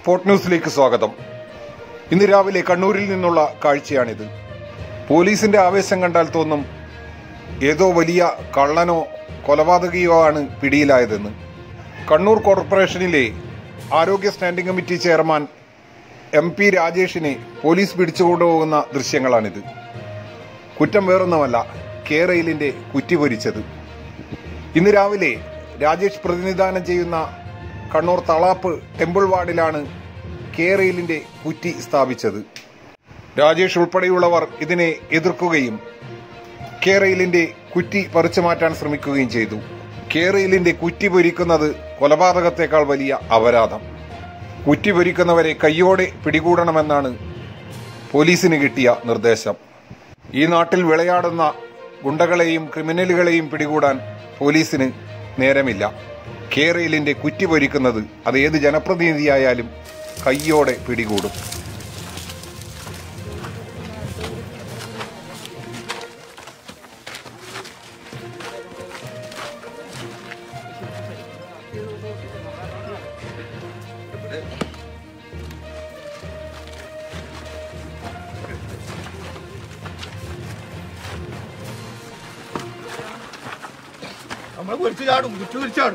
sport ന്യൂസിലേക്ക് സ്വാഗതം ഇന്ന് രാവിലെ കണ്ണൂരിൽ നിന്നുള്ള കാഴ്ചയാണിത് പോലീസിന്റെ ആവേശം കണ്ടാൽ തോന്നും ഏതോ വലിയ കള്ളനോ കൊലപാതകിയോ ആണ് പിടിയിലായതെന്ന് കണ്ണൂർ കോർപ്പറേഷനിലെ ആരോഗ്യ standing committee chairman M P രാജേഷിനെ പോലീസ് പിടിച്ചുകൊണ്ടുപോകുന്ന ദൃശ്യങ്ങളാണിത് കുറ്റം വേറൊന്നുമല്ല കെ റെയിലിന്റെ കുറ്റി പൊരിച്ചത് ഇന്ന് രാവിലെ രാജേഷ് പ്രതിനിധാനം ചെയ്യുന്ന കണ്ണൂർ തളാപ്പ് ടെമ്പിൾ വാർഡിലാണ് കെ റെയിലിന്റെ കുറ്റി സ്ഥാപിച്ചത് രാജേഷ് ഉൾപ്പെടെയുള്ളവർ ഇതിനെ എതിർക്കുകയും കെ റെയിലിന്റെ കുറ്റി പറിച്ചു മാറ്റാൻ ശ്രമിക്കുകയും ചെയ്തു കെ റെയിലിന്റെ കുറ്റി പൊരിക്കുന്നത് കൊലപാതകത്തെക്കാൾ വലിയ അപരാധം കുറ്റി പൊരിക്കുന്നവരെ കയ്യോടെ പിടികൂടണമെന്നാണ് പോലീസിന് കിട്ടിയ നിർദ്ദേശം ഈ നാട്ടിൽ വിളയാടുന്ന ഗുണ്ടകളെയും ക്രിമിനലുകളെയും പിടികൂടാൻ പോലീസിന് നേരമില്ല കേരളിന്റെ കുറ്റി പൊരിക്കുന്നത് അത് ഏത് ജനപ്രതിനിധിയായാലും കയ്യോടെ പിടികൂടും നമ്മൾ കുരിച്ചു ചാടും കുറ്റു കുരിച്ചാടും